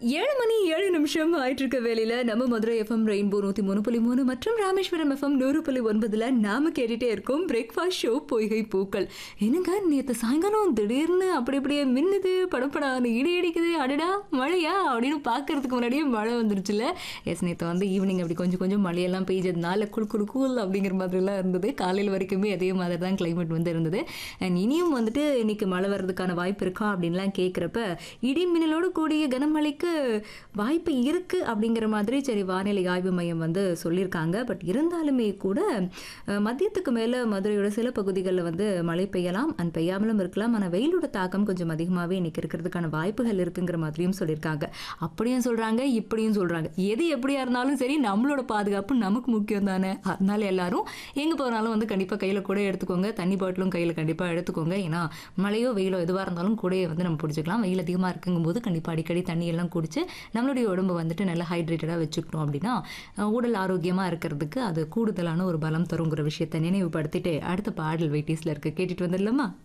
ஏழு மணி ஏழு நிமிஷம் ஆயிட்டு இருக்க வேலையில நம்ம மதுரை எஃப்எம் ரெயின்போ நூத்தி மூணு புள்ளி மூணு மற்றும் ராமேஸ்வரம் எஃப்எம் நூறு புள்ளி ஒன்பதுல நாம கேட்டுட்டே இருக்கோம் பிரேக்ஃபாஸ்ட் ஷோ பொய்கை பூக்கள் என்னங்க நேற்று சாயங்காலம் திடீர்னு அப்படி அப்படியே மின்னுது படப்படாது இடி இடிக்குது அடடா மழையா அப்படின்னு பார்க்கறதுக்கு முன்னாடியே மழை வந்துருச்சுல எஸ் நேற்று வந்து ஈவினிங் அப்படி கொஞ்சம் கொஞ்சம் மழையெல்லாம் பெய்ஞ்சதுனால குளு குளு கூல் அப்படிங்கிற மாதிரிலாம் இருந்தது காலையில் வரைக்குமே அதே மாதிரி தான் கிளைமேட் வந்து இருந்தது அண்ட் இனியும் வந்துட்டு இன்னைக்கு மழை வர்றதுக்கான வாய்ப்பு இருக்கா அப்படின்லாம் கேட்குறப்ப இடி மின்னலோடு கூடிய கனமழைக்கு வாய்ப்பு இருக்கு அப்படிங்கிற மாதிரி சரி வானிலை ஆய்வு மையம் வந்து சொல்லியிருக்காங்க பட் இருந்தாலுமே கூட அஹ், மதியத்துக்கு மேலே மதுரையோட சில பகுதிகளில் வந்து மழை பெய்யலாம் அண்ட் பெய்யாமலும் இருக்கலாம் ஆனால் வெயிலோட தாக்கம் கொஞ்சம் அதிகமாகவே இன்னைக்கு இருக்கிறதுக்கான வாய்ப்புகள் இருக்குங்கிற மாதிரியும் சொல்லியிருக்காங்க அப்படியும் சொல்கிறாங்க இப்படியும் சொல்கிறாங்க எது எப்படியா இருந்தாலும் சரி நம்மளோட பாதுகாப்பு நமக்கு முக்கியம் தானே அதனால எல்லாரும் எங்கே போனாலும் வந்து கண்டிப்பாக கையில் கூட எடுத்துக்கோங்க தண்ணி பாட்டிலும் கையில் கண்டிப்பாக எடுத்துக்கோங்க ஏன்னா மழையோ வெயிலோ எதுவாக இருந்தாலும் கூடயே வந்து நம்ம பிடிச்சிக்கலாம் வெயில் அதிகமாக இருக்குங்கும்போது கண்டிப்பாக அடிக்கடி தண்ணி எல்லாம் குடிச்சு நம்மளுடைய உடம்பு வந்துட்டு நல்லா ஹைட்ரேட்டடாக வச்சுக்கிட்டோம் அப்படின்னா அஹ், உடல் ஆரோக்கியமாக இருக்கிறதுக்கு அது கூடுதலான ஒரு பலம் தருங்கிற விஷயத்தை நினைவுபடுத்திட்டு அடுத்த பாடல் வெயிட்டீஸில் இருக்க கேட்டுட்டு வந்துடலாமா